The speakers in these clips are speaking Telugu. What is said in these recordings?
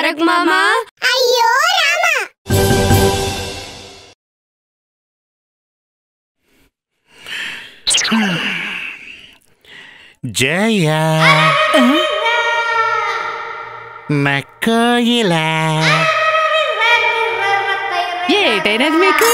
తారక్ మామా అయ్యో రామా జయ నక్కోయిలా ఏటైనది మీకు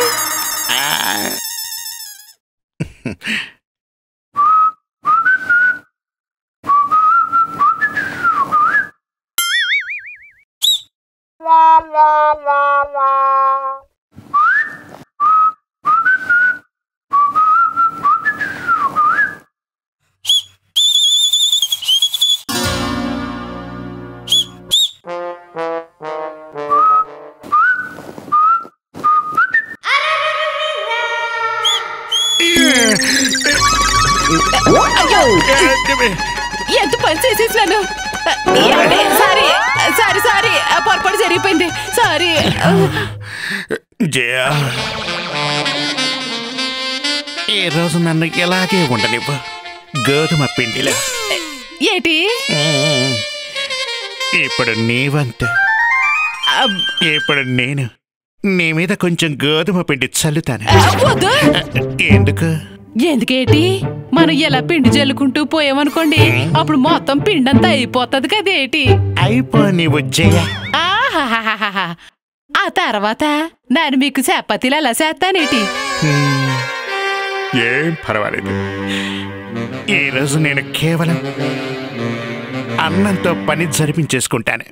ఎంత పని చేసేసినాను ఏమండి? సారీ సారీ సారీ పొరపాటు జరిగిపోయింది సారీ జయ ఈ రోజు నన్ను ఇలాగే ఉండనివ్వు గోధుమ పిండిలో ఏటి మ్మ్. ఇప్పుడు నీవంతే అబ్, ఇప్పుడు నేను నీ మీద కొంచెం గోధుమ పిండి చల్లుతాను వద్దు ఎందుకు ఎందుకేటి మనం ఎలా పిండి జల్లుకుంటూ పోయామనుకోండి అప్పుడు మొత్తం పిండి అంతా అయిపోతుంది కదేటి అయిపో నీవు జయ ఆహాహాహాహా. ఆ తర్వాత నేను మీకు చపాతీలు ఎలా చేస్తానేటి మ్మ్. ఏం పర్వాలేదు ఈరోజు నేను కేవలం అన్నంతో పని జరిపించేసుకుంటాను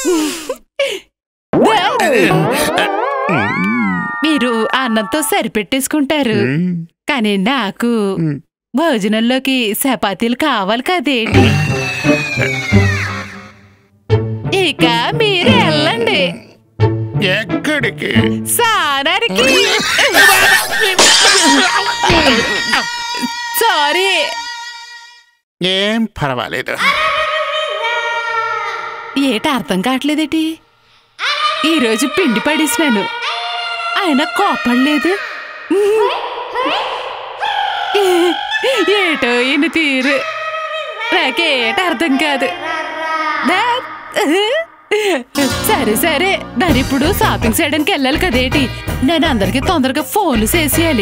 మీరు అన్నంతో సరిపెట్టేసుకుంటారు మ్మ్. కానీ నాకు మ్మ్. భోజనంలోకి చపాతీలు కావాలి కదేంటి ఇక మీరు వెళ్ళండి ఎక్కడికి సారానికి సారీ ఏం పర్వాలేదు ఏట అర్థం కావట్లేదేటి ఈరోజు పిండి పడేసినాను ఆయన కోపం లేదు ఏటో ఈయన తీరు నాకేట అర్థం కాదు దా- సరే సరే దాని ఇప్పుడు షాపింగ్ చేయడానికి వెళ్ళాలి కదేటి నేను అందరికి తొందరగా ఫోన్లు చేసేయాలి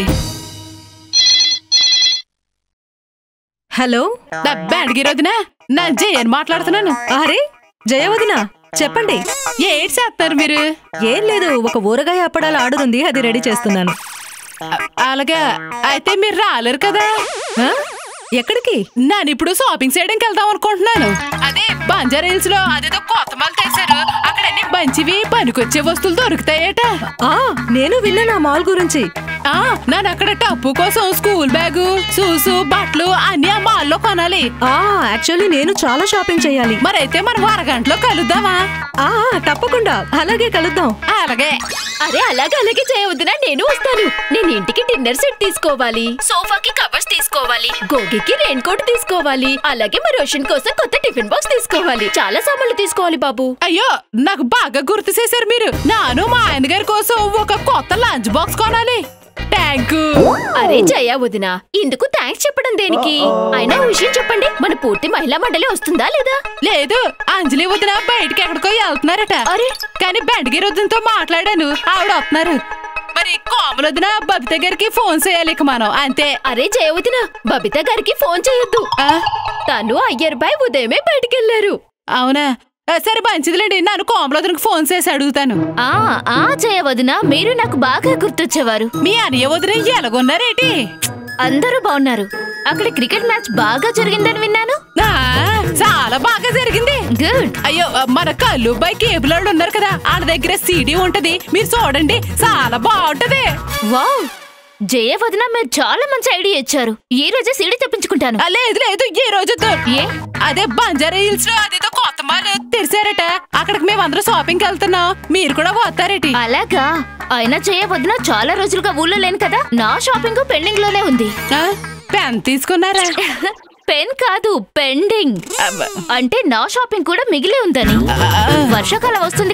హలో బ్యాడ్గి రోజున నా జయన్ మాట్లాడుతున్నాను అరే జయవదిన చెప్పండి ఏడ్ చేస్తారు మీరు ఏం లేదు ఒక ఊరగాయ అప్పడాలు ఆర్డర్ ఉంది అది రెడీ చేస్తున్నాను అ- అలాగా అయితే మీరు రాలేరు కదా ఆ? ఎక్కడికి నేను ఇప్పుడు షాపింగ్ చేయడానికి వెళ్దాం అనుకుంటున్నాను అదే బంజారా హిల్స్ లో అదేదో కొత్త మాల్ తెచ్చారు అక్కడ అన్ని మంచివి పనికొచ్చే వస్తువులు దొరుకుతాయట ఆ నేను విన్నాను ఆ మాల్ గురించి ఆ నేను అక్కడ టప్పు కోసం స్కూల్ బ్యాగు షూస్ బట్టలు అన్ని ఆ మాల్లో కొనాలి ఆ యాక్చువల్లీ నేను చాలా షాపింగ్ చేయాలి మరైతే మనం అరగంటలో కలుద్దామా ఆ తప్పకుండా అలాగే కలుద్దాం అలాగే అరే అలాగే అలాగే చేయవద్దునా నేను వస్తాను నేను ఇంటికి డిన్నర్ సెట్ తీసుకోవాలి సోఫాకి కవర్స్ తీసుకోవాలి గోగికి రెయిన్ కోట్ తీసుకోవాలి అలాగే మా రోషన్ కోసం కొత్త టిఫిన్ బాక్స్ తీసుకోవాలి చాలా సామాన్లు తీసుకోవాలి బాబు అయ్యో నాకు బాగా గుర్తు చేశారు మీరు నాను మా ఆయన గారి కోసం ఒక కొత్త లంచ్ బాక్స్ కొనాలి థ్యాంక్ అరే జయ వదిన ఇందుకు థ్యాంక్స్ చెప్పడం దేనికి అయినా ఓ విషయం చెప్పండి మన పూర్తి మహిళా మండలి వస్తుందా లేదా లేదు అంజలి వదిన బయటికి ఎక్కడికో వెళ్తున్నారట అరే. కానీ బెండగిరి వదినతో మాట్లాడాను ఆవిడ వస్తున్నారు మరి కోమల వదిన బబిత గారికి ఫోన్ చేయాలి ఇక మనం అంతే అరే జయ వదిన బబిత గారికి ఫోన్ చేయొద్దు ఆ, తను అయ్యర్ బాయ్ ఉదయమే బయటికెళ్లారు అవునా ఆ, సరే మంచిదిలేండి నన్ను కోమల వదినకు ఫోన్ చేసి అడుగుతాను ఆ ఆ జయ వదిన మీరు నాకు బాగా గుర్తొచ్చేవారు మీ అన్నయ్య వదిన ఎలాగొన్నారేటి అందరూ బాగున్నారు అక్కడ క్రికెట్ మ్యాచ్ బాగా జరిగిందని విన్నాను ఆ, చాలా బాగా జరిగింది గుడ్ అయ్యో మన కళ్ళు బై కేబుల్ వాళ్ళు ఉన్నారు కదా వాళ్ళ దగ్గర సీడీ ఉంటది మీరు చూడండి చాలా బాగుంటది వావ్ జయ వదిన మీరు చాలా మంచి ఐడియా ఇచ్చారు ఈ రోజే సీడీ తెప్పించుకుంటాను ఆ, లేదు లేదు ఈ రోజు ఏ అదే బంజారా హిల్స్ లో అదేదో కొత్త మాల్ తెరిచారట అక్కడికి మేమందరం షాపింగ్ వెళ్తున్నాం మీరు కూడా పోతారేటి అలాగా అయినా జయ వదిన చాలా రోజులుగా ఊళ్ళో లేను కదా నా షాపింగ్ పెండింగ్ లోనే ఉంది ఆ, పెన్ తీసుకున్నారా పెన్ కాదు పెండింగ్ అబ్బ. అంటే నా షాపింగ్ కూడా మిగిలి ఉందని వర్షాకాలం వస్తుంది కదా నాకు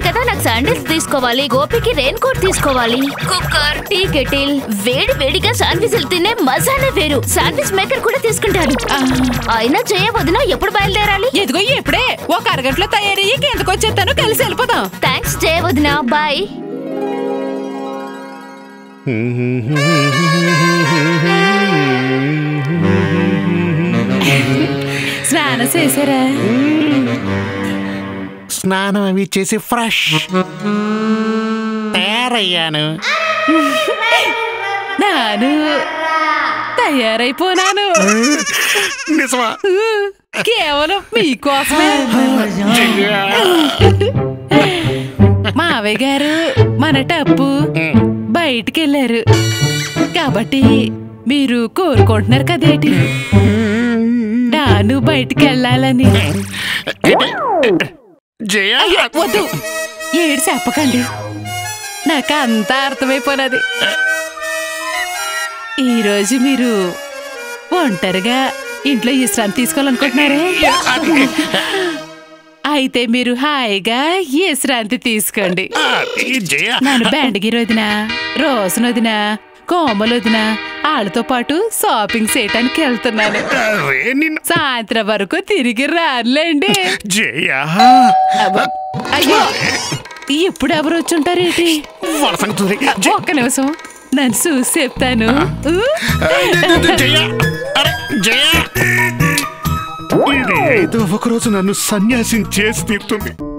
శాండిల్స్ తీసుకోవాలి గోపికి రెయిన్ కోట్ తీసుకోవాలి కుక్కర్ టీ కెటిల్ వేడి వేడిగా శాండ్విచ్లు తినే మజానే వేరు శాండ్విచ్ మేకర్ కూడా తీసుకుంటాడు అయినా చేయవదిన ఎప్పుడు బయలుదేరాలి ఎదిగో ఇప్పుడే ఒక అరగంటలో తయారయ్యి కిందకు వచ్చేస్తాను కలిసి వెళ్ళిపోదాం థ్యాంక్స్ చేయవదిన బాయ్ స్నానం చేశారా స్నానం అవి చేసి ఫ్రెష్ తయారయ్యాను నాను తయారైపోనాను నిజమా కేవలం మీకోసమే మావయ్య గారు మన టప్పు బయటికి వెళ్ళారు కాబట్టి మీరు కోరుకుంటున్నారు కదేటి నాను బయటికి వెళ్ళాలని జయ అయ్యో, వద్దు ఏడు చెప్పకండి నాకు అంతా అర్థమైపోయినది ఈరోజు మీరు ఒంటరిగా ఇంట్లో విశ్రాంతి తీసుకోవాలనుకుంటున్నారే అయితే మీరు హాయిగా విశ్రాంతి తీసుకోండి ఈ జయ నన్ను బెండగిరి వదిన రోజున వదిన కోమలు వదిన వాళ్ళతో పాటు షాపింగ్ చేయటానికి వెళ్తున్నాను అరే నిన్ను సాయంత్రం వరకు తిరిగి రానులేండి జయ అబ్బా, అయ్యో ఇప్పుడు ఎవరు వచ్చుంటారేంటి వాళ్ళ సంగతి జయ ఒక్క నిమిషం నన్ను చూసి చెప్తాను ఊ? జయ అరే జయ ఇది ఏదో ఒకరోజు నన్ను సన్యాసం చేసి తీరుతుంది